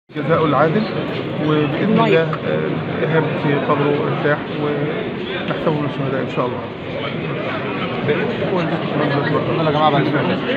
جزاؤه العادل وباذن الله آه، ايهاب في قبره ارتاح ونحسبه من الشهداء ان شاء الله. يلا يا جماعه بعد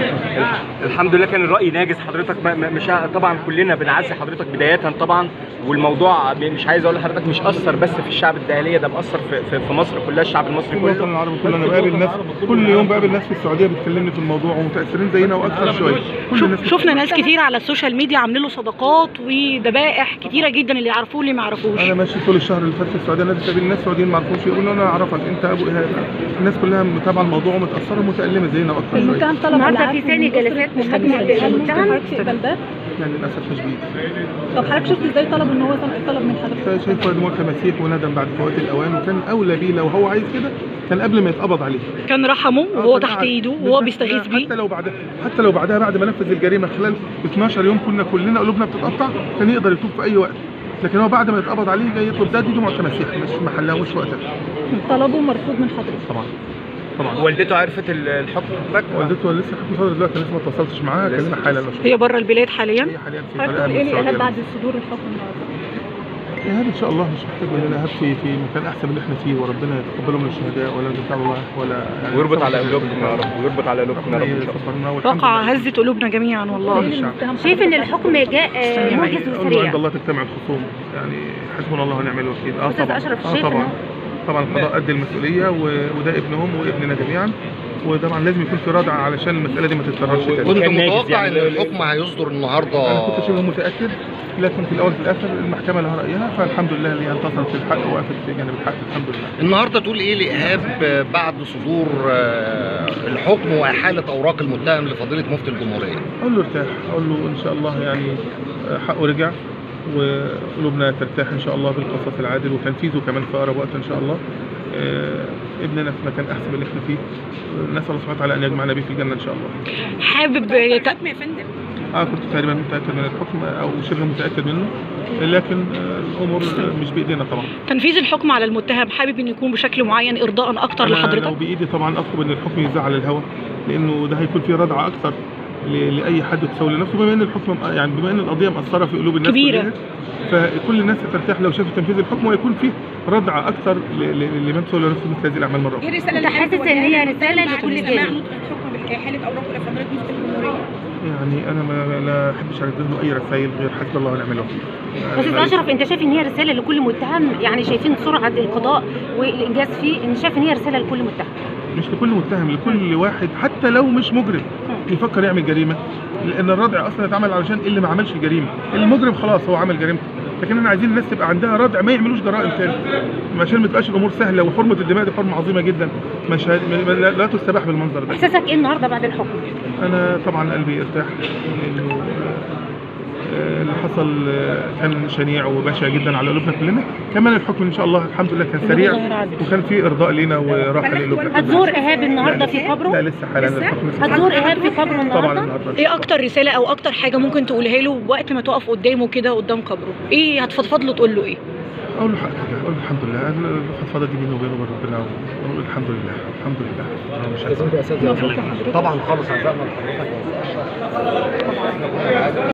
الحمد لله كان الرأي ناجز حضرتك ما- ما- مش ع- طبعا كلنا بنعزي حضرتك بداية طبعا والموضوع م- مش عايز اقول لحضرتك مش أثر بس في الشعب الداخلية ده مأثر في, في, في مصر كلها الشعب المصري الوطن كله العربي كله انا بقابل ناس كل يوم بقابل ناس في السعوديه بتكلمني في الموضوع ومتاثرين زينا واكثر شويه كل الناس شوف شفنا ناس كتير على السوشيال ميديا عاملين له صداقات وذبائح كتيره جدا اللي يعرفوه واللي ما يعرفوش انا ماشي طول الشهر اللي فات في السعوديه ناس بتقابل ناس سعوديين ما اعرفهمش يقولوا انا اعرفك انت ابو ايهاب الناس كلها متابعه الموضوع ومتاثره ومتالمه زينا واكثر شويه المتهم طلب النهارده العفو في ثاني من أسرة جلسات محمد محاكمة علي. هل المتهم حضرتك تقبل ده؟ يعني للاسف مش بايدي طب حضرتك شفت ازاي طلب ان هو طلب من حضرتك؟ شايفه دموع كمسيح وندم بعد فوات الاوان وكان اولى بيه لو هو عايز كده كان قبل ما يتقبض عليه كان رحمه آه، وهو كان تحت قاعد- ايده وهو بالظبط. بيستغيث بيه حتى لو بعد حتى لو بعدها بعد ما نفذ الجريمه خلال 12 يوم كنا كلنا قلوبنا بتتقطع كان يقدر يتوب في اي وقت لكن هو بعد ما يتقبض عليه جاي يطلب ده دي دموع كمسيح مش محلها مش وقتها طلبه مرفوض من حضرتك طبعا طبعا والدته عرفت ال- الحكم والدته لسه حكم صدر دلوقتي لسه ما اتصلتش معاها لسه. كلمه حالا لو هي بره البلاد حاليا هي حاليا في حضرتك حلقه تقول من ايه لإيهاب السعوديه بعد صدور الحكم النهارده؟ ايهاب ان شاء الله مش محتاج مننا ايهاب في في مكان احسن من اللي احنا فيه وربنا يتقبله من الشهداء ولا يجزاه الله ولا يعني ويربط على قلوبكم يا رب ويربط على قلوبكم يا رب إن شاء الله. يصبرنا والحمد واقع لله. هزت قلوبنا جميعا والله المتهم شايف ان حضرتك الحكم جاء آه، موجز الله عند وسريع الله تجتمع الخصوم يعني حسبنا الله ونعم الوكيل اه أستاذ طبعا أشرف، اه شايف طبعا إنه- طبعا القضاء قد المسؤوليه و- وده ابنهم وابننا جميعا وطبعا لازم يكون في ردع علشان المساله دي ما تتكررش تاني كنت كان ناجز متوقع يعني. ان الحكم هيصدر النهارده انا كنت شبه متاكد لكن في الاول في الاخر المحكمه لها رايها فالحمد لله اللي انتصرت في الحق ووقفت في جانب الحق الحمد لله النهارده تقول ايه لايهاب بعد صدور آه، الحكم واحاله اوراق المتهم لفضيله مفتي الجمهوريه اقول له ارتاح اقول له ان شاء الله يعني حقه رجع وقلوبنا ترتاح ان شاء الله بالقصاص العادل وتنفيذه كمان في اقرب وقت ان شاء الله آه، ابننا في مكان احسن من اللي احنا فيه نسال الله سبحانه وتعالى ان يجمعنا به في الجنه ان شاء الله حابب يت- اه كنت تقريبا متاكد من الحكم او شبه متاكد منه لكن آه، الامور مش بايدينا طبعا تنفيذ الحكم على المتهم حابب انه يكون بشكل معين ارضاء اكتر أنا لو لحضرتك بايدي طبعا اطلب ان الحكم يذاع على الهواء لانه ده هيكون فيه ردعه اكثر ل- لاي حد تسوي لنفسه بما ان الحكم يعني بما ان القضيه مأثره في قلوب الناس كبيرة. كلها، فكل الناس هترتاح لو شافت تنفيذ الحكم ويكون فيه ردعه اكثر ل- ل- لمن تسوي لنفسه مثل هذه الاعمال مره اخرى انت حاسس ان هي رساله لكل جانب يعني انا ما لا احبش ارد له اي رسائل غير حسب الله ونعم الوكيل يعني استاذ ما- اشرف انت شايف ان هي رساله لكل متهم يعني شايفين سرعه القضاء والانجاز فيه ان شايف ان هي رساله لكل متهم مش لكل متهم لكل واحد حتى لو مش مجرم يفكر يعمل جريمه لان الردع اصلا اتعمل علشان اللي ما عملش الجريمه المجرم خلاص هو عمل جريمته لكن انا عايزين الناس تبقى عندها ردع ما يعملوش جرائم تاني عشان ما تبقاش الامور سهله وحرمه الدماء دي حرمه عظيمه جدا مش ه- م- لا لا تستباح بالمنظر ده احساسك ايه النهارده بعد الحكم انا طبعا قلبي ارتاح لانه آه، اللي حصل آه، كان شنيع وبشع جدا على قلوبنا كلنا كمان الحكم ان شاء الله الحمد لله كان سريع وكان في ارضاء لينا وراحه لقلوبنا هتزور ايهاب النهارده في لا قبره لسه حالا الحكم لسه هتزور ايهاب في قبره طبعا النهارده النهارده ايه اكتر رساله او اكتر حاجه ممكن تقولها له وقت ما تقف قدامه كده قدام قبره ايه هتفضفض له تقول له ايه اقول له حقك اقول له الحمد لله أنا الفضفضه دي بيني وبين ربنا واقول الحمد لله الحمد لله أنا مش عايز طبعا خالص عزائنا لحضرتك